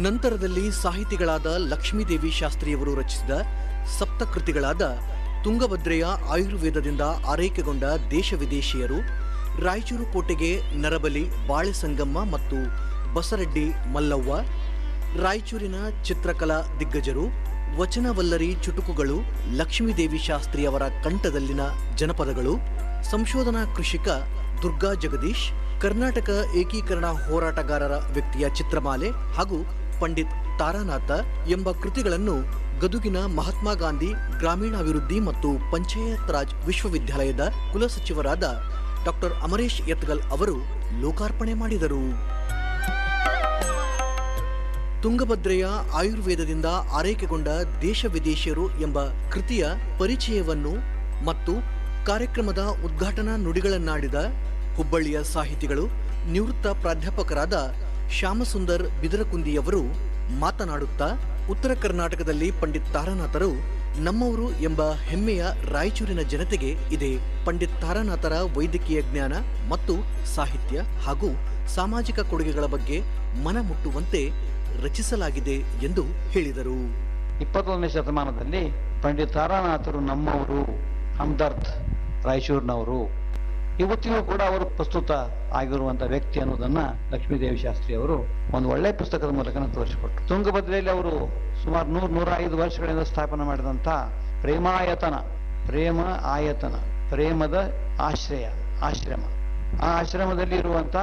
ನಂತರದಲ್ಲಿ ಸಾಹಿತಿಗಳಾದ ಲಕ್ಷ್ಮೀದೇವಿ ಶಾಸ್ತ್ರಿಯವರು ರಚಿಸಿದ ಸಪ್ತಕೃತಿಗಳಾದ ತುಂಗಭದ್ರೆಯ ಆಯುರ್ವೇದದಿಂದ ಆರೈಕೆಗೊಂಡ ದೇಶ ವಿದೇಶಿಯರು ರಾಯಚೂರು ಕೋಟೆಗೆ ನರಬಲಿ ಬಾಳೆ ಸಂಗಮ್ಮ ಮತ್ತು ಬಸರೆಡ್ಡಿ ಮಲ್ಲವ್ವ ರಾಯಚೂರಿನ ಚಿತ್ರಕಲಾ ದಿಗ್ಗಜರು ವಚನವಲ್ಲರಿ ಚುಟುಕುಗಳು ಲಕ್ಷ್ಮೀದೇವಿ ಶಾಸ್ತ್ರಿ ಅವರ ಕಂಠದಲ್ಲಿನ ಜನಪದಗಳು ಸಂಶೋಧನಾ ಕೃಷಿಕ ದುರ್ಗಾ ಜಗದೀಶ್ ಕರ್ನಾಟಕ ಏಕೀಕರಣ ಹೋರಾಟಗಾರರ ವ್ಯಕ್ತಿಯ ಚಿತ್ರಮಾಲೆ ಹಾಗೂ ಪಂಡಿತ್ ತಾರಾನಾಥ ಎಂಬ ಕೃತಿಗಳನ್ನು ಗದುಗಿನ ಮಹಾತ್ಮ ಗಾಂಧಿ ಗ್ರಾಮೀಣಾಭಿವೃದ್ಧಿ ಮತ್ತು ಪಂಚಾಯತ್ ರಾಜ್ ವಿಶ್ವವಿದ್ಯಾಲಯದ ಕುಲಸಚಿವರಾದ ಡಾಕ್ಟರ್ ಅಮರೇಶ್ ಯತ್ಗಲ್ ಅವರು ಲೋಕಾರ್ಪಣೆ ಮಾಡಿದರು ತುಂಗಭದ್ರೆಯ ಆಯುರ್ವೇದದಿಂದ ಆರೈಕೆಗೊಂಡ ದೇಶ ವಿದೇಶಿಯರು ಎಂಬ ಕೃತಿಯ ಪರಿಚಯವನ್ನು ಮತ್ತು ಕಾರ್ಯಕ್ರಮದ ಉದ್ಘಾಟನಾ ನುಡಿಗಳನ್ನಾಡಿದ ಹುಬ್ಬಳ್ಳಿಯ ಸಾಹಿತಿಗಳು ನಿವೃತ್ತ ಪ್ರಾಧ್ಯಾಪಕರಾದ ಶ್ಯಾಮಸುಂದರ್ ಬಿದರಕುಂದಿಯವರು ಮಾತನಾಡುತ್ತಾ ಉತ್ತರ ಕರ್ನಾಟಕದಲ್ಲಿ ಪಂಡಿತ್ ತಾರಾನಾಥರು ನಮ್ಮವರು ಎಂಬ ಹೆಮ್ಮೆಯ ರಾಯಚೂರಿನ ಜನತೆಗೆ ಇದೆ ಪಂಡಿತ್ ತಾರಾನಾಥರ ವೈದ್ಯಕೀಯ ಜ್ಞಾನ ಮತ್ತು ಸಾಹಿತ್ಯ ಹಾಗೂ ಸಾಮಾಜಿಕ ಕೊಡುಗೆಗಳ ಬಗ್ಗೆ ಮನಮುಟ್ಟುವಂತೆ ರಚಿಸಲಾಗಿದೆ ಎಂದು ಹೇಳಿದರು ಇಪ್ಪತ್ತೊಂದನೇ ಶತಮಾನದಲ್ಲಿ ಪಂಡಿತ್ ತಾರಾನಾಥರು ನಮ್ಮವರು ಹಮ್ದರ್ದ್ ರಾಯಚೂರಿನವರು ಇವತ್ತಿಗೂ ಕೂಡ ಅವರು ಪ್ರಸ್ತುತ ಆಗಿರುವಂತಹ ವ್ಯಕ್ತಿ ಅನ್ನೋದನ್ನ ಲಕ್ಷ್ಮೀದೇವಿ ಶಾಸ್ತ್ರಿ ಅವರು ಒಂದು ಒಳ್ಳೆ ಪುಸ್ತಕದ ಮೂಲಕ ತೋರಿಸಿಕೊಟ್ರು ತುಂಗಭದ್ರೆಯಲ್ಲಿ ಅವರು ಸುಮಾರು ನೂರ ನೂರ ಐದು ವರ್ಷಗಳಿಂದ ಸ್ಥಾಪನೆ ಮಾಡಿದಂಥ ಪ್ರೇಮಾಯತನ ಪ್ರೇಮ ಆಯತನ ಪ್ರೇಮದ ಆಶ್ರಯ ಆಶ್ರಮ ಆ ಆಶ್ರಮದಲ್ಲಿ ಇರುವಂತ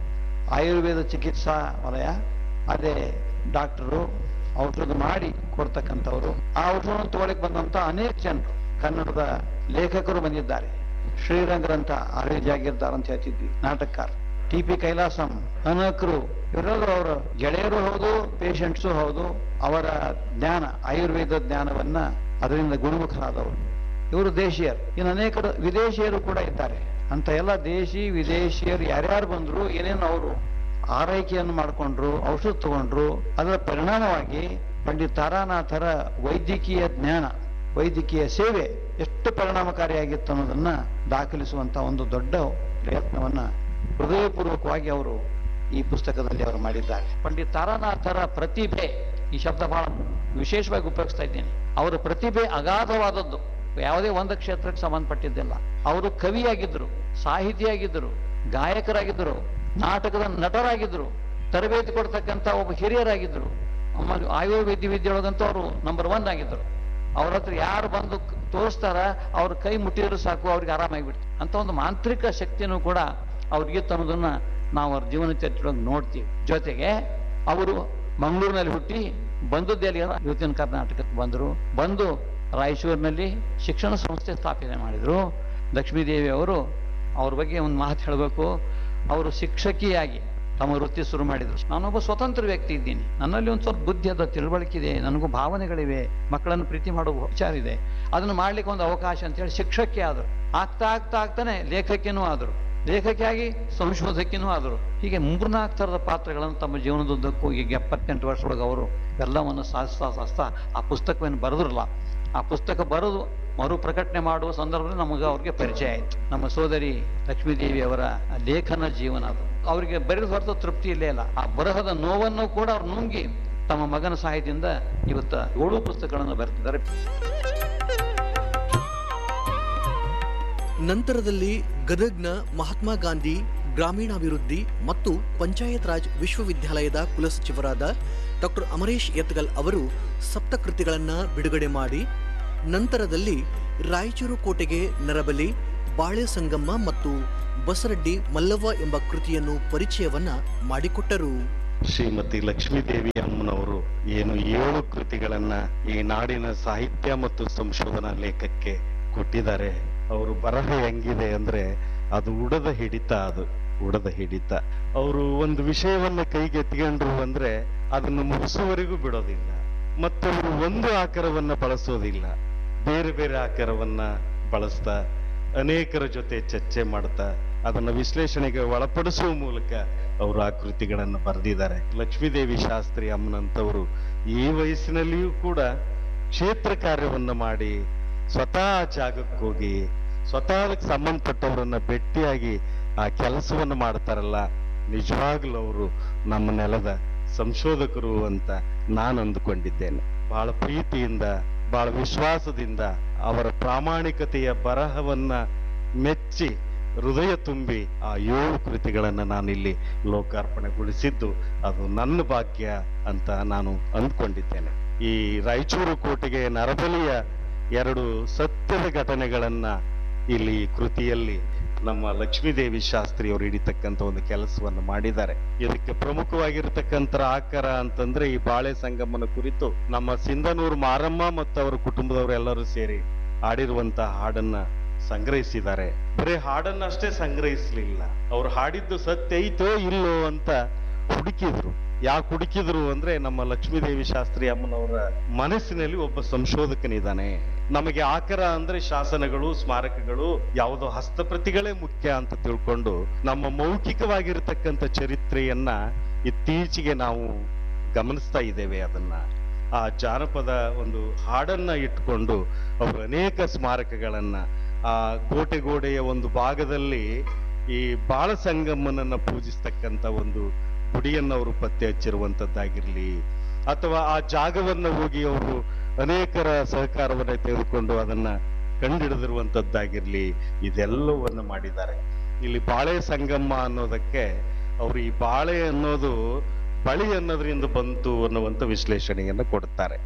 ಆಯುರ್ವೇದ ಚಿಕಿತ್ಸಾ ವಲಯ ಅದೇ ಡಾಕ್ಟರು ಔಷಧ ಮಾಡಿ ಕೊಡ್ತಕ್ಕಂಥವ್ರು ಆ ಔಷಧವನ್ನು ತಗೊಳಕ್ ಬಂದಂತ ಅನೇಕ ಜನರು ಕನ್ನಡದ ಲೇಖಕರು ಬಂದಿದ್ದಾರೆ ಶ್ರೀರಂಗರಂತ ಆರ್ಯ ಜಾಗೀರ್ದಾರ್ ಅಂತ ಹೇಳ್ತಿದ್ವಿ ನಾಟಕಕಾರ ಟಿ ಪಿ ಕೈಲಾಸಂ ಅನಕರು ಇವರೆಲ್ಲರೂ ಅವರ ಗೆಳೆಯರು ಹೌದು ಪೇಷಂಟ್ಸು ಹೌದು ಅವರ ಜ್ಞಾನ ಆಯುರ್ವೇದ ಜ್ಞಾನವನ್ನ ಅದರಿಂದ ಗುಣಮುಖರಾದವರು ಇವರು ದೇಶೀಯರು ಇನ್ನು ಅನೇಕ ವಿದೇಶಿಯರು ಕೂಡ ಇದ್ದಾರೆ ಅಂತ ಎಲ್ಲ ದೇಶಿ ವಿದೇಶಿಯರು ಯಾರ್ಯಾರು ಬಂದ್ರು ಏನೇನು ಅವರು ಆರೈಕೆಯನ್ನು ಮಾಡಿಕೊಂಡ್ರು ಔಷಧ ತಗೊಂಡ್ರು ಅದರ ಪರಿಣಾಮವಾಗಿ ಪಂಡಿತ್ ತಾರಾನಾಥರ ವೈದ್ಯಕೀಯ ಜ್ಞಾನ ವೈದ್ಯಕೀಯ ಸೇವೆ ಎಷ್ಟು ಪರಿಣಾಮಕಾರಿಯಾಗಿತ್ತು ಅನ್ನೋದನ್ನ ದಾಖಲಿಸುವಂತ ಒಂದು ದೊಡ್ಡ ಪ್ರಯತ್ನವನ್ನ ಹೃದಯಪೂರ್ವಕವಾಗಿ ಅವರು ಈ ಪುಸ್ತಕದಲ್ಲಿ ಅವರು ಮಾಡಿದ್ದಾರೆ ಪಂಡಿತ್ ತಾರಾನಾಥರ ಪ್ರತಿಭೆ ಈ ಶಬ್ದ ಬಹಳ ವಿಶೇಷವಾಗಿ ಉಪಯೋಗಿಸ್ತಾ ಇದ್ದೀನಿ ಅವರ ಪ್ರತಿಭೆ ಅಗಾಧವಾದದ್ದು ಯಾವುದೇ ಒಂದು ಕ್ಷೇತ್ರಕ್ಕೆ ಸಂಬಂಧಪಟ್ಟಿದ್ದಿಲ್ಲ ಅವರು ಕವಿಯಾಗಿದ್ದರು ಸಾಹಿತಿಯಾಗಿದ್ದರು ಗಾಯಕರಾಗಿದ್ದರು ನಾಟಕದ ನಟರಾಗಿದ್ದರು ತರಬೇತಿ ಕೊಡ್ತಕ್ಕಂಥ ಒಬ್ಬ ಹಿರಿಯರಾಗಿದ್ದರು ಆಮೇಲೆ ಆಯುರ್ವೇದ್ಯ ವಿದ್ಯೆಯೊಳಗಂತೂ ಅವರು ನಂಬರ್ ಒನ್ ಆಗಿದ್ದರು ಅವ್ರ ಹತ್ರ ಯಾರು ಬಂದು ತೋರಿಸ್ತಾರ ಅವ್ರ ಕೈ ಮುಟ್ಟಿದ್ರು ಸಾಕು ಅವ್ರಿಗೆ ಆರಾಮಾಗಿಬಿಡ್ತು ಅಂತ ಒಂದು ಮಾಂತ್ರಿಕ ಶಕ್ತಿನೂ ಕೂಡ ಅವ್ರಿಗಿತ್ತು ಅನ್ನೋದನ್ನ ನಾವು ಅವ್ರ ಜೀವನ ಚರಿತ್ರೆಯೊಳಗೆ ನೋಡ್ತೀವಿ ಜೊತೆಗೆ ಅವರು ಮಂಗಳೂರಿನಲ್ಲಿ ಹುಟ್ಟಿ ಬಂದದ್ದೆಲ್ಲಿ ಇವತ್ತಿನ ಕರ್ನಾಟಕಕ್ಕೆ ಬಂದರು ಬಂದು ರಾಯಚೂರಿನಲ್ಲಿ ಶಿಕ್ಷಣ ಸಂಸ್ಥೆ ಸ್ಥಾಪನೆ ಮಾಡಿದರು ಲಕ್ಷ್ಮೀದೇವಿ ಅವರು ಅವ್ರ ಬಗ್ಗೆ ಒಂದು ಮಾತು ಹೇಳಬೇಕು ಅವರು ಶಿಕ್ಷಕಿಯಾಗಿ ತಮ್ಮ ವೃತ್ತಿ ಶುರು ಮಾಡಿದ್ರು ನಾನೊಬ್ಬ ಸ್ವತಂತ್ರ ವ್ಯಕ್ತಿ ಇದ್ದೀನಿ ನನ್ನಲ್ಲಿ ಒಂದು ಸ್ವಲ್ಪ ಬುದ್ಧಿ ಅದ ತಿಳುವಳಿಕೆ ಇದೆ ನನಗೂ ಭಾವನೆಗಳಿವೆ ಮಕ್ಕಳನ್ನು ಪ್ರೀತಿ ಮಾಡೋ ವಿಚಾರ ಇದೆ ಅದನ್ನು ಮಾಡ್ಲಿಕ್ಕೆ ಒಂದು ಅವಕಾಶ ಅಂತ ಹೇಳಿ ಶಿಕ್ಷಕಿ ಆದರು ಆಗ್ತಾ ಆಗ್ತಾ ಆಗ್ತಾನೆ ಲೇಖಕಿನೂ ಆದರು ಲೇಖಕಿಯಾಗಿ ಸಂಶೋಧಕಿನೂ ಆದರು ಹೀಗೆ ಮೂರ್ನಾಲ್ಕು ಥರದ ಪಾತ್ರಗಳನ್ನು ತಮ್ಮ ಜೀವನದುದ್ದಕ್ಕೂ ಈಗ ಎಪ್ಪತ್ತೆಂಟು ವರ್ಷದೊಳಗೆ ಅವರು ಎಲ್ಲವನ್ನು ಸಾಧಿಸ್ತಾ ಸಾಧಿಸ್ತಾ ಆ ಪುಸ್ತಕವನ್ನು ಬರೆದ್ರಲ್ಲ ಆ ಪುಸ್ತಕ ಬರೆದು ಮರು ಪ್ರಕಟಣೆ ಮಾಡುವ ಸಂದರ್ಭದಲ್ಲಿ ನಮಗೆ ಅವ್ರಿಗೆ ಪರಿಚಯ ಆಯಿತು ನಮ್ಮ ಸೋದರಿ ಲಕ್ಷ್ಮೀದೇವಿ ಅವರ ಲೇಖನ ಜೀವನ ಅದು ಅವರಿಗೆ ಬರೆದ ಹೊರತು ತೃಪ್ತಿ ಇಲ್ಲೇ ಇಲ್ಲ ಆ ಬರಹದ ನೋವನ್ನು ಕೂಡ ಅವ್ರು ನುಂಗಿ ತಮ್ಮ ಮಗನ ಸಹಾಯದಿಂದ ಇವತ್ತು ಏಳು ಪುಸ್ತಕಗಳನ್ನು ಬರೆದಿದ್ದಾರೆ ನಂತರದಲ್ಲಿ ಗದಗ್ನ ಮಹಾತ್ಮ ಗಾಂಧಿ ಗ್ರಾಮೀಣಾಭಿವೃದ್ಧಿ ಮತ್ತು ಪಂಚಾಯತ್ ರಾಜ್ ವಿಶ್ವವಿದ್ಯಾಲಯದ ಕುಲಸಚಿವರಾದ ಡಾಕ್ಟರ್ ಅಮರೇಶ್ ಯತ್ಗಲ್ ಅವರು ಸಪ್ತಕೃತಿಗಳನ್ನ ಬಿಡುಗಡೆ ಮಾಡಿ ನಂತರದಲ್ಲಿ ರಾಯಚೂರು ಕೋಟೆಗೆ ನರಬಲಿ ಬಾಳೆ ಸಂಗಮ್ಮ ಮತ್ತು ಬಸರಡ್ಡಿ ಮಲ್ಲವ್ವ ಎಂಬ ಕೃತಿಯನ್ನು ಪರಿಚಯವನ್ನ ಮಾಡಿಕೊಟ್ಟರು ಶ್ರೀಮತಿ ಲಕ್ಷ್ಮೀದೇವಿ ಅಮ್ಮನವರು ಏನು ಏಳು ಕೃತಿಗಳನ್ನ ಈ ನಾಡಿನ ಸಾಹಿತ್ಯ ಮತ್ತು ಸಂಶೋಧನಾ ಲೇಖಕ್ಕೆ ಕೊಟ್ಟಿದ್ದಾರೆ ಅವರು ಬರಹ ಹೆಂಗಿದೆ ಅಂದ್ರೆ ಅದು ಉಡದ ಹಿಡಿತ ಅದು ಉಡದ ಹಿಡಿತ ಅವರು ಒಂದು ವಿಷಯವನ್ನ ಕೈಗೆ ಎತ್ಕೊಂಡ್ರು ಅಂದ್ರೆ ಅದನ್ನು ಮುಗಿಸುವವರೆಗೂ ಬಿಡೋದಿಲ್ಲ ಮತ್ತವರು ಒಂದು ಆಕಾರವನ್ನ ಬಳಸೋದಿಲ್ಲ ಬೇರೆ ಬೇರೆ ಆಕಾರವನ್ನ ಬಳಸ್ತಾ ಅನೇಕರ ಜೊತೆ ಚರ್ಚೆ ಮಾಡ್ತಾ ಅದನ್ನ ವಿಶ್ಲೇಷಣೆಗೆ ಒಳಪಡಿಸುವ ಮೂಲಕ ಅವರು ಆ ಕೃತಿಗಳನ್ನು ಬರೆದಿದ್ದಾರೆ ಲಕ್ಷ್ಮೀದೇವಿ ಶಾಸ್ತ್ರಿ ಅಮ್ಮನಂತವರು ಈ ವಯಸ್ಸಿನಲ್ಲಿಯೂ ಕೂಡ ಕ್ಷೇತ್ರ ಕಾರ್ಯವನ್ನ ಮಾಡಿ ಸ್ವತಃ ಆ ಜಾಗಕ್ಕೆ ಹೋಗಿ ಸ್ವತಃ ಅದಕ್ಕೆ ಸಂಬಂಧಪಟ್ಟವರನ್ನ ಭೇಟಿಯಾಗಿ ಆ ಕೆಲಸವನ್ನು ಮಾಡ್ತಾರಲ್ಲ ನಿಜವಾಗ್ಲೂ ಅವರು ನಮ್ಮ ನೆಲದ ಸಂಶೋಧಕರು ಅಂತ ನಾನು ಅಂದುಕೊಂಡಿದ್ದೇನೆ ಬಹಳ ಪ್ರೀತಿಯಿಂದ ಬಹಳ ವಿಶ್ವಾಸದಿಂದ ಅವರ ಪ್ರಾಮಾಣಿಕತೆಯ ಬರಹವನ್ನ ಮೆಚ್ಚಿ ಹೃದಯ ತುಂಬಿ ಆ ಏಳು ಕೃತಿಗಳನ್ನ ನಾನಿಲ್ಲಿ ಲೋಕಾರ್ಪಣೆಗೊಳಿಸಿದ್ದು ಅದು ನನ್ನ ಭಾಗ್ಯ ಅಂತ ನಾನು ಅಂದ್ಕೊಂಡಿದ್ದೇನೆ ಈ ರಾಯಚೂರು ಕೋಟೆಗೆ ನರಬಲಿಯ ಎರಡು ಸತ್ಯದ ಘಟನೆಗಳನ್ನ ಇಲ್ಲಿ ಈ ಕೃತಿಯಲ್ಲಿ ನಮ್ಮ ಲಕ್ಷ್ಮೀದೇವಿ ಶಾಸ್ತ್ರಿ ಅವರು ಹಿಡಿತಕ್ಕಂತ ಒಂದು ಕೆಲಸವನ್ನು ಮಾಡಿದ್ದಾರೆ ಇದಕ್ಕೆ ಪ್ರಮುಖವಾಗಿರ್ತಕ್ಕಂಥ ಆಕಾರ ಅಂತಂದ್ರೆ ಈ ಬಾಳೆ ಸಂಗಮನ ಕುರಿತು ನಮ್ಮ ಸಿಂಧನೂರು ಮಾರಮ್ಮ ಮತ್ತು ಅವರ ಕುಟುಂಬದವರೆಲ್ಲರೂ ಸೇರಿ ಹಾಡಿರುವಂತಹ ಹಾಡನ್ನ ಸಂಗ್ರಹಿಸಿದ್ದಾರೆ ಬರೀ ಹಾಡನ್ನ ಅಷ್ಟೇ ಸಂಗ್ರಹಿಸ್ಲಿಲ್ಲ ಅವ್ರು ಹಾಡಿದ್ದು ಸತ್ಯ ಐತೋ ಇಲ್ಲೋ ಅಂತ ಹುಡುಕಿದ್ರು ಯಾಕೆ ಹುಡುಕಿದ್ರು ಅಂದ್ರೆ ನಮ್ಮ ಲಕ್ಷ್ಮೀದೇವಿ ಶಾಸ್ತ್ರಿ ಅಮ್ಮನವರ ಮನಸ್ಸಿನಲ್ಲಿ ಒಬ್ಬ ಸಂಶೋಧಕನಿದ್ದಾನೆ ನಮಗೆ ಆಕರ ಅಂದ್ರೆ ಶಾಸನಗಳು ಸ್ಮಾರಕಗಳು ಯಾವುದೋ ಹಸ್ತಪ್ರತಿಗಳೇ ಮುಖ್ಯ ಅಂತ ತಿಳ್ಕೊಂಡು ನಮ್ಮ ಮೌಖಿಕವಾಗಿರ್ತಕ್ಕಂಥ ಚರಿತ್ರೆಯನ್ನ ಇತ್ತೀಚೆಗೆ ನಾವು ಗಮನಿಸ್ತಾ ಇದ್ದೇವೆ ಅದನ್ನ ಆ ಜಾನಪದ ಒಂದು ಹಾಡನ್ನ ಇಟ್ಕೊಂಡು ಅವರು ಅನೇಕ ಸ್ಮಾರಕಗಳನ್ನ ಆ ಕೋಟೆ ಗೋಡೆಯ ಒಂದು ಭಾಗದಲ್ಲಿ ಈ ಬಾಳ ಸಂಗಮನನ್ನ ಪೂಜಿಸ್ತಕ್ಕಂತ ಒಂದು ಗುಡಿಯನ್ನ ಅವರು ಪತ್ತೆ ಹಚ್ಚಿರುವಂತದ್ದಾಗಿರ್ಲಿ ಅಥವಾ ಆ ಜಾಗವನ್ನ ಹೋಗಿ ಅವರು ಅನೇಕರ ಸಹಕಾರವನ್ನ ತೆಗೆದುಕೊಂಡು ಅದನ್ನ ಕಂಡಿಡಿದಿರುವಂತದ್ದಾಗಿರ್ಲಿ ಇದೆಲ್ಲವನ್ನ ಮಾಡಿದ್ದಾರೆ ಇಲ್ಲಿ ಬಾಳೆ ಸಂಗಮ ಅನ್ನೋದಕ್ಕೆ ಅವರು ಈ ಬಾಳೆ ಅನ್ನೋದು ಬಳಿ ಅನ್ನೋದ್ರಿಂದ ಬಂತು ಅನ್ನುವಂತ ವಿಶ್ಲೇಷಣೆಯನ್ನ ಕೊಡ್ತಾರೆ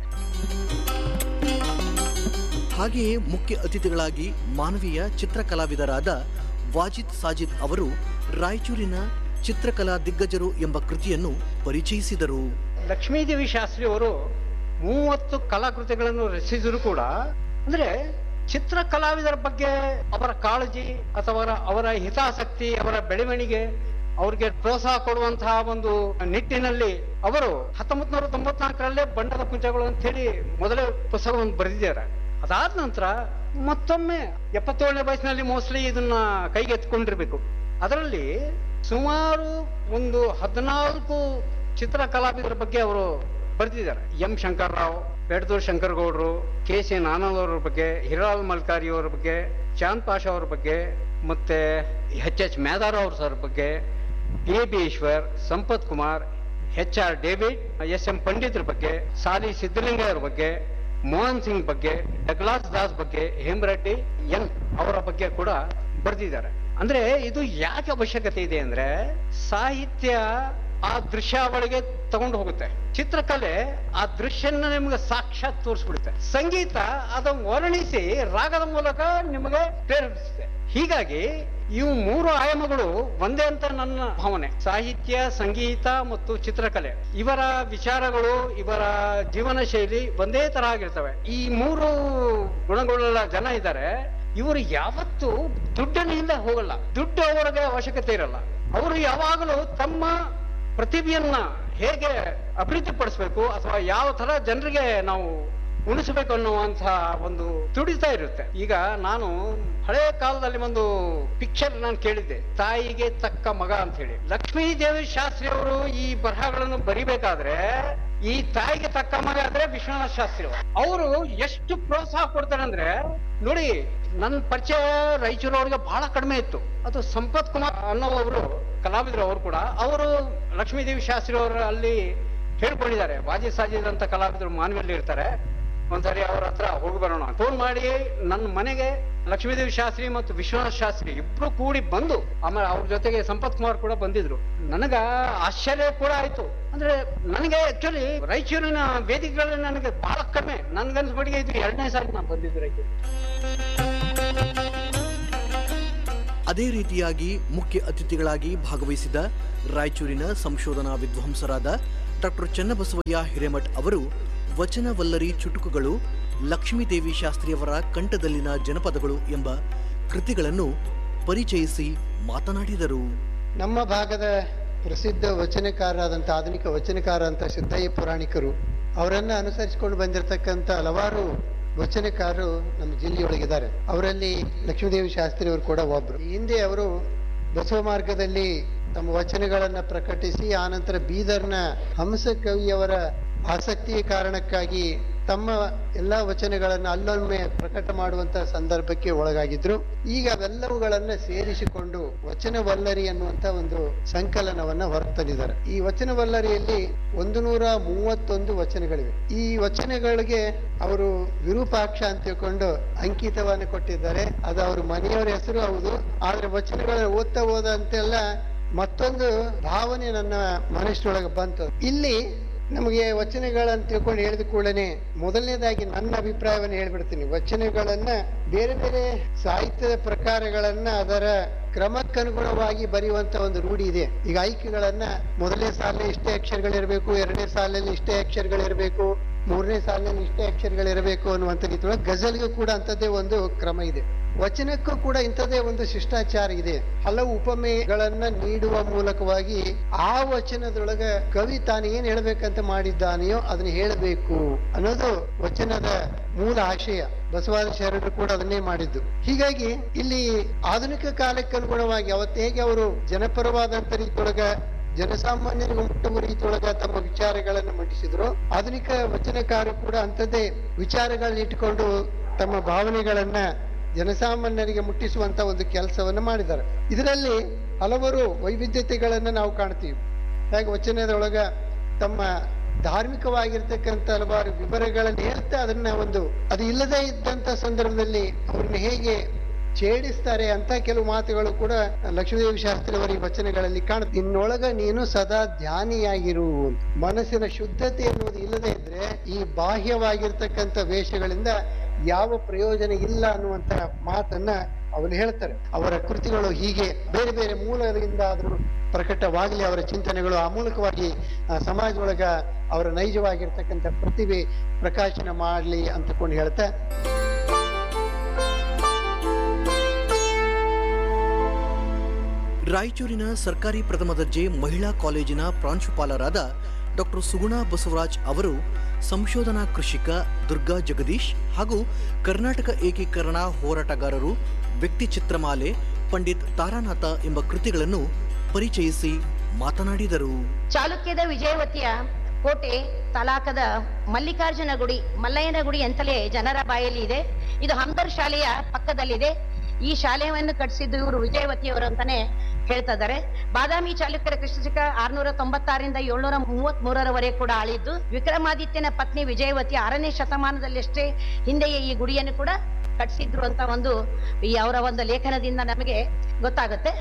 ಹಾಗೆಯೇ ಮುಖ್ಯ ಅತಿಥಿಗಳಾಗಿ ಮಾನವೀಯ ಚಿತ್ರಕಲಾವಿದರಾದ ವಾಜಿದ್ ಸಾಜಿದ್ ಅವರು ರಾಯಚೂರಿನ ಚಿತ್ರಕಲಾ ದಿಗ್ಗಜರು ಎಂಬ ಕೃತಿಯನ್ನು ಪರಿಚಯಿಸಿದರು ಲಕ್ಷ್ಮೀದೇವಿ ಶಾಸ್ತ್ರಿ ಅವರು ಮೂವತ್ತು ಕಲಾಕೃತಿಗಳನ್ನು ರಚಿಸಿದ್ರು ಕೂಡ ಅಂದ್ರೆ ಚಿತ್ರ ಕಲಾವಿದರ ಬಗ್ಗೆ ಅವರ ಕಾಳಜಿ ಅಥವಾ ಅವರ ಹಿತಾಸಕ್ತಿ ಅವರ ಬೆಳವಣಿಗೆ ಅವ್ರಿಗೆ ಪ್ರೋತ್ಸಾಹ ಕೊಡುವಂತಹ ಒಂದು ನಿಟ್ಟಿನಲ್ಲಿ ಅವರು ಹತ್ತೊಂಬತ್ ನೂರ ತೊಂಬತ್ನಾಲ್ಕರಲ್ಲೇ ಬಣ್ಣದ ಪುಂಜಗಳು ಅಂತ ಹೇಳಿ ಮೊದಲೇ ಪುಸ್ತಕವನ್ನು ಬರೆದಿದ್ದಾರೆ ಅದಾದ ನಂತರ ಮತ್ತೊಮ್ಮೆ ಎಪ್ಪತ್ತೇಳನೇ ವಯಸ್ಸಿನಲ್ಲಿ ಮೋಸ್ಟ್ಲಿ ಇದನ್ನ ಕೈಗೆತ್ಕೊಂಡಿರ್ಬೇಕು ಅದರಲ್ಲಿ ಸುಮಾರು ಒಂದು ಹದಿನಾಲ್ಕು ಚಿತ್ರ ಕಲಾವಿದರ ಬಗ್ಗೆ ಅವರು ಬರೆದಿದ್ದಾರೆ ಎಂ ಶಂಕರ್ರಾವ್ ಬೆಡದೂರ್ ಶಂಕರಗೌಡರು ಕೆ ಸಿ ನಾನಂದ್ ಅವರ ಬಗ್ಗೆ ಹಿರಾಲ್ ಮಲ್ಕಾರಿ ಅವರ ಬಗ್ಗೆ ಚಾಂದ್ ಪಾಷಾ ಅವರ ಬಗ್ಗೆ ಮತ್ತೆ ಎಚ್ ಎಚ್ ಮೇದಾರ್ ಅವ್ರ ಸರ್ ಬಗ್ಗೆ A B Eshwar Sampath Kumar H R David S M ಪಂಡಿತ್ರ ಬಗ್ಗೆ ಸಾಲಿ ಸಿದ್ದಲಿಂಗಯ್ಯರ ಬಗ್ಗೆ ಮೋಹನ್ ಸಿಂಗ್ ಬಗ್ಗೆ ಡಗ್ಲಾಸ್ ದಾಸ್ ಬಗ್ಗೆ ಹೇಮರೆಡ್ಡಿ ಎನ್ ಅವರ ಬಗ್ಗೆ ಕೂಡ ಬರೆದಿದ್ದಾರೆ ಅಂದ್ರೆ ಇದು ಯಾಕೆ ಅವಶ್ಯಕತೆ ಇದೆ ಅಂದ್ರೆ ಸಾಹಿತ್ಯ ಆ ದೃಶ್ಯಾವಳಿಗೆ ತಗೊಂಡು ಹೋಗುತ್ತೆ ಚಿತ್ರಕಲೆ ಆ ದೃಶ್ಯನ ನಿಮ್ಗೆ ಸಾಕ್ಷಾತ್ ತೋರಿಸ್ಬಿಡುತ್ತೆ ಸಂಗೀತ ಅದನ್ನು ವರ್ಣಿಸಿ ರಾಗದ ಮೂಲಕ ನಿಮಗೆ ಪ್ರೇರೇಪಿಸುತ್ತೆ ಹೀಗಾಗಿ ಇವು ಮೂರು ಆಯಾಮಗಳು ಒಂದೇ ಅಂತ ನನ್ನ ಭಾವನೆ ಸಾಹಿತ್ಯ ಸಂಗೀತ ಮತ್ತು ಚಿತ್ರಕಲೆ ಇವರ ವಿಚಾರಗಳು ಇವರ ಜೀವನ ಶೈಲಿ ಒಂದೇ ತರ ಆಗಿರ್ತವೆ ಈ ಮೂರು ಗುಣಗಳುಳ್ಳ ಜನ ಇದ್ದಾರೆ ಇವರು ಯಾವತ್ತೂ ದುಡ್ಡನಿಂದ ಹೋಗಲ್ಲ ದುಡ್ಡು ಅವರಿಗೆ ಅವಶ್ಯಕತೆ ಇರಲ್ಲ ಅವರು ಯಾವಾಗಲೂ ತಮ್ಮ ಪ್ರತಿಭೆಯನ್ನ ಹೇಗೆ ಅಭಿವೃದ್ಧಿಪಡಿಸ್ಬೇಕು ಅಥವಾ ಯಾವ ತರ ಜನರಿಗೆ ನಾವು ಉಣಿಸಬೇಕು ಅನ್ನುವಂತಹ ಒಂದು ತುಡಿತಾ ಇರುತ್ತೆ ಈಗ ನಾನು ಹಳೆ ಕಾಲದಲ್ಲಿ ಒಂದು ಪಿಕ್ಚರ್ ನಾನು ಕೇಳಿದ್ದೆ ತಾಯಿಗೆ ತಕ್ಕ ಮಗ ಅಂತ ಹೇಳಿ ಲಕ್ಷ್ಮೀ ದೇವಿ ಶಾಸ್ತ್ರಿ ಅವರು ಈ ಬರಹಗಳನ್ನು ಬರಿಬೇಕಾದ್ರೆ ಈ ತಾಯಿಗೆ ತಕ್ಕ ಮಗ ಅಂದ್ರೆ ವಿಶ್ವನಾಥ್ ಶಾಸ್ತ್ರಿ ಅವರು ಅವರು ಎಷ್ಟು ಪ್ರೋತ್ಸಾಹ ಕೊಡ್ತಾರೆ ಅಂದ್ರೆ ನೋಡಿ ನನ್ನ ಪರಿಚಯ ರಾಯಚೂರು ಅವ್ರಿಗೆ ಬಹಳ ಕಡಿಮೆ ಇತ್ತು ಅದು ಸಂಪತ್ ಕುಮಾರ್ ಅನ್ನೋವರು ಕಲಾವಿದರು ಅವರು ಕೂಡ ಅವರು ಲಕ್ಷ್ಮೀದೇವಿ ಶಾಸ್ತ್ರಿ ಅವರು ಅಲ್ಲಿ ಹೇಳ್ಕೊಂಡಿದ್ದಾರೆ ಬಾಜಿ ಸಾಜಿದ್ ಅಂತ ಕಲಾವಿದರು ಮಾನವಿಯಲ್ಲಿ ಇರ್ತಾರೆ ಒಂದ್ಸರಿ ಅವ್ರ ಹತ್ರ ಹೋಗಿ ಬರೋಣ ಫೋನ್ ಮಾಡಿ ನನ್ನ ಮನೆಗೆ ಲಕ್ಷ್ಮೀದೇವಿ ಶಾಸ್ತ್ರಿ ಮತ್ತು ವಿಶ್ವನಾಥ್ ಶಾಸ್ತ್ರಿ ಇಬ್ರು ಕೂಡಿ ಬಂದು ಆಮೇಲೆ ಅವ್ರ ಜೊತೆಗೆ ಸಂಪತ್ ಕುಮಾರ್ ಕೂಡ ಬಂದಿದ್ರು ನನಗ ಆಶ್ಚರ್ಯ ಕೂಡ ಆಯ್ತು ಅಂದ್ರೆ ನನಗೆ ಆಕ್ಚುಲಿ ರಾಯಚೂರಿನ ವೇದಿಕೆಗಳಲ್ಲಿ ನನಗೆ ಬಹಳ ಕಡಿಮೆ ನನ್ಗನ್ಸ್ಮಟ್ಟಿಗೆ ಇದು ಎರಡನೇ ಸಾರಿ ನಾನು ಬಂದಿದ್ದು ರಾಯಚೂರು ಅದೇ ರೀತಿಯಾಗಿ ಮುಖ್ಯ ಅತಿಥಿಗಳಾಗಿ ಭಾಗವಹಿಸಿದ ರಾಯಚೂರಿನ ಸಂಶೋಧನಾ ವಿದ್ವಾಂಸರಾದ ಡಾಕ್ಟರ್ ಚನ್ನಬಸವಯ್ಯ ಹಿರೇಮಠ್ ಅವರು ವಚನವಲ್ಲರಿ ಚುಟುಕುಗಳು ಲಕ್ಷ್ಮೀದೇವಿ ಶಾಸ್ತ್ರಿಯವರ ಕಂಠದಲ್ಲಿನ ಜನಪದಗಳು ಎಂಬ ಕೃತಿಗಳನ್ನು ಪರಿಚಯಿಸಿ ಮಾತನಾಡಿದರು ನಮ್ಮ ಭಾಗದ ಪ್ರಸಿದ್ಧ ವಚನಕಾರರಾದಂಥ ಆಧುನಿಕ ವಚನಕಾರ ಅಂತ ಸಿದ್ದಯ್ಯ ಪುರಾಣಿಕರು ಅವರನ್ನ ಅನುಸರಿಸಿಕೊಂಡು ಬಂದಿರತಕ್ಕಂಥ ಹಲವಾರು ವಚನಕಾರರು ನಮ್ಮ ಜಿಲ್ಲೆಯೊಳಗಿದ್ದಾರೆ ಅವರಲ್ಲಿ ಲಕ್ಷ್ಮೀದೇವಿ ಶಾಸ್ತ್ರಿ ಅವರು ಕೂಡ ಒಬ್ರು ಈ ಹಿಂದೆ ಅವರು ಬಸವ ಮಾರ್ಗದಲ್ಲಿ ತಮ್ಮ ವಚನಗಳನ್ನ ಪ್ರಕಟಿಸಿ ಆನಂತರ ಬೀದರ್ನ ಹಂಸ ಕವಿಯವರ ಆಸಕ್ತಿಯ ಕಾರಣಕ್ಕಾಗಿ ತಮ್ಮ ಎಲ್ಲಾ ವಚನಗಳನ್ನು ಅಲ್ಲೊಮ್ಮೆ ಪ್ರಕಟ ಮಾಡುವಂತ ಸಂದರ್ಭಕ್ಕೆ ಒಳಗಾಗಿದ್ರು ಈಗ ಅವೆಲ್ಲವುಗಳನ್ನ ಸೇರಿಸಿಕೊಂಡು ವಚನವಲ್ಲರಿ ಅನ್ನುವಂತ ಒಂದು ಸಂಕಲನವನ್ನ ಹೊರತಂದಿದ್ದಾರೆ ಈ ವಚನವಲ್ಲರಿಯಲ್ಲಿ ಒಂದು ನೂರ ಮೂವತ್ತೊಂದು ವಚನಗಳಿವೆ ಈ ವಚನಗಳಿಗೆ ಅವರು ವಿರೂಪಾಕ್ಷ ಅಂತ ತಿಳ್ಕೊಂಡು ಅಂಕಿತವನ್ನು ಕೊಟ್ಟಿದ್ದಾರೆ ಅದು ಅವ್ರ ಮನೆಯವರ ಹೆಸರು ಹೌದು ಆದ್ರೆ ವಚನಗಳ ಓದ್ತಾ ಹೋದ ಅಂತೆಲ್ಲ ಮತ್ತೊಂದು ಭಾವನೆ ನನ್ನ ಮನಸ್ಸಿನೊಳಗೆ ಬಂತು ಇಲ್ಲಿ ನಮಗೆ ವಚನಗಳನ್ನ ತಿಳ್ಕೊಂಡು ಹೇಳಿದ ಕೂಡಲೇ ಮೊದಲನೇದಾಗಿ ನನ್ನ ಅಭಿಪ್ರಾಯವನ್ನು ಹೇಳ್ಬಿಡ್ತೀನಿ ವಚನಗಳನ್ನ ಬೇರೆ ಬೇರೆ ಸಾಹಿತ್ಯದ ಪ್ರಕಾರಗಳನ್ನ ಅದರ ಕ್ರಮಕ್ಕನುಗುಣವಾಗಿ ಬರೆಯುವಂತ ಒಂದು ರೂಢಿ ಇದೆ ಈಗ ಆಯ್ಕೆಗಳನ್ನ ಮೊದಲನೇ ಸಾಲಿನಲ್ಲಿ ಇಷ್ಟೇ ಅಕ್ಷರಗಳಿರ್ಬೇಕು ಎರಡನೇ ಸಾಲಿನಲ್ಲಿ ಇಷ್ಟೇ ಅಕ್ಷರಗಳಿರ್ಬೇಕು ಮೂರನೇ ಸಾಲಿನಲ್ಲಿ ಇಷ್ಟೇ ಅಕ್ಷರಗಳಿರಬೇಕು ಅನ್ನುವಂಥ ರೀತಿಯೊಳಗೆ ಗಜಲ್ಗೂ ಕೂಡ ಅಂತದ್ದೇ ಒಂದು ಕ್ರಮ ಇದೆ ವಚನಕ್ಕೂ ಕೂಡ ಇಂಥದೇ ಒಂದು ಶಿಷ್ಟಾಚಾರ ಇದೆ ಹಲವು ಉಪಮೆಗಳನ್ನ ನೀಡುವ ಮೂಲಕವಾಗಿ ಆ ವಚನದೊಳಗ ಕವಿ ತಾನು ಏನ್ ಹೇಳ್ಬೇಕಂತ ಮಾಡಿದ್ದಾನೆಯೋ ಅದನ್ನ ಹೇಳಬೇಕು ಅನ್ನೋದು ವಚನದ ಮೂಲ ಆಶಯ ಬಸವಾದ ಶರಣರು ಕೂಡ ಅದನ್ನೇ ಮಾಡಿದ್ದು ಹೀಗಾಗಿ ಇಲ್ಲಿ ಆಧುನಿಕ ಕಾಲಕ್ಕೆ ಅನುಗುಣವಾಗಿ ಅವತ್ತು ಹೇಗೆ ಅವರು ಜನಪರವಾದಂತ ರೀತಿಯೊಳಗ ಜನಸಾಮಾನ್ಯರಿಗೆ ಮುಟ್ಟುವ ರೀತಿಯೊಳಗ ತಮ್ಮ ವಿಚಾರಗಳನ್ನು ಮಂಡಿಸಿದ್ರು ಆಧುನಿಕ ವಚನಕಾರರು ಕೂಡ ಅಂಥದ್ದೇ ವಿಚಾರಗಳನ್ನ ಇಟ್ಟುಕೊಂಡು ತಮ್ಮ ಭಾವನೆಗಳನ್ನ ಜನಸಾಮಾನ್ಯರಿಗೆ ಮುಟ್ಟಿಸುವಂತ ಒಂದು ಕೆಲಸವನ್ನ ಮಾಡಿದ್ದಾರೆ ಇದರಲ್ಲಿ ಹಲವಾರು ವೈವಿಧ್ಯತೆಗಳನ್ನ ನಾವು ಕಾಣ್ತೀವಿ ಹಾಗೆ ವಚನದೊಳಗ ತಮ್ಮ ಧಾರ್ಮಿಕವಾಗಿರ್ತಕ್ಕಂಥ ಹಲವಾರು ವಿವರಗಳನ್ನು ಹೇಳ್ತಾ ಅದನ್ನ ಒಂದು ಅದು ಇಲ್ಲದೇ ಇದ್ದಂತ ಸಂದರ್ಭದಲ್ಲಿ ಅವ್ರನ್ನ ಹೇಗೆ ಛೇಡಿಸ್ತಾರೆ ಅಂತ ಕೆಲವು ಮಾತುಗಳು ಕೂಡ ಲಕ್ಷ್ಮೀದೇವಿ ಶಾಸ್ತ್ರಿ ಅವರ ಈ ವಚನಗಳಲ್ಲಿ ಕಾಣುತ್ತೆ ನಿನ್ನೊಳಗ ನೀನು ಸದಾ ಧ್ಯಾನಿಯಾಗಿರು ಅಂತ. ಮನಸ್ಸಿನ ಶುದ್ಧತೆ ಎನ್ನುವುದು ಇಲ್ಲದೆ ಇದ್ರೆ ಈ ಬಾಹ್ಯವಾಗಿರ್ತಕ್ಕಂಥ ವೇಷಗಳಿಂದ ಯಾವ ಪ್ರಯೋಜನ ಇಲ್ಲ ಅನ್ನುವಂತ ಮಾತನ್ನ ಅವರು ಹೇಳ್ತಾರೆ ಅವರ ಕೃತಿಗಳು ಹೀಗೆ ಬೇರೆ ಬೇರೆ ಮೂಲದಿಂದ ಆದರೂ ಪ್ರಕಟವಾಗಲಿ ಅವರ ಚಿಂತನೆಗಳು ಆ ಮೂಲಕವಾಗಿ ಆ, ಸಮಾಜದೊಳಗ ಅವರ ನೈಜವಾಗಿರ್ತಕ್ಕಂಥ ಪ್ರತಿಭೆ ಪ್ರಕಾಶನ ಮಾಡಲಿ ಅಂತಕೊಂಡು ಹೇಳ್ತಾ ರಾಯಚೂರಿನ ಸರ್ಕಾರಿ ಪ್ರಥಮ ದರ್ಜೆ ಮಹಿಳಾ ಕಾಲೇಜಿನ ಪ್ರಾಂಶುಪಾಲರಾದ ಡಾಕ್ಟರ್ ಸುಗುಣಾ ಬಸವರಾಜ್ ಅವರು ಸಂಶೋಧನಾ ಕೃಷಿಕ ದುರ್ಗಾ ಜಗದೀಶ್ ಹಾಗೂ ಕರ್ನಾಟಕ ಏಕೀಕರಣ ಹೋರಾಟಗಾರರು ವ್ಯಕ್ತಿ ಚಿತ್ರಮಾಲೆ ಪಂಡಿತ್ ತಾರಾನಾಥ ಎಂಬ ಕೃತಿಗಳನ್ನು ಪರಿಚಯಿಸಿ ಮಾತನಾಡಿದರು ಚಾಲುಕ್ಯದ ವಿಜಯವತಿಯ ಕೋಟೆ ತಲಾಕದ ಮಲ್ಲಿಕಾರ್ಜುನ ಗುಡಿ ಮಲ್ಲಯ್ಯನ ಗುಡಿ ಅಂತಲೇ ಜನರ ಬಾಯಲ್ಲಿ ಇದೆ ಇದು ಹಮ್ದರ್ ಶಾಲೆಯ ಪಕ್ಕದಲ್ಲಿದೆ ಈ ಶಾಲೆಯನ್ನು ಕಟ್ಟಿಸಿದ್ದು ಇವರು ವಿಜಯವತಿಯವರು ಅಂತಾನೆ ಹೇಳ್ತಾ ಇದ್ದಾರೆ ಬಾದಾಮಿ ಚಾಲುಕ್ಯರ ಕ್ರಿಸ್ತಶಕ ಆರ್ನೂರ ತೊಂಬತ್ತಾರರಿಂದ ಏಳ್ನೂರ ಮೂವತ್ತ್ ಮೂರರವರೆಗೆ ಕೂಡ ಆಳಿದ್ದು ವಿಕ್ರಮಾದಿತ್ಯನ ಪತ್ನಿ ವಿಜಯವತಿ ಆರನೇ ಶತಮಾನದಲ್ಲಷ್ಟೇ ಹಿಂದೆಯೇ ಈ ಗುಡಿಯನ್ನು ಕೂಡ ಕಟ್ಟಿಸಿದ್ರು ಅಂತ ಒಂದು ಈ ಅವರ ಒಂದು ಲೇಖನದಿಂದ ನಮಗೆ ಗೊತ್ತಾಗುತ್ತೆ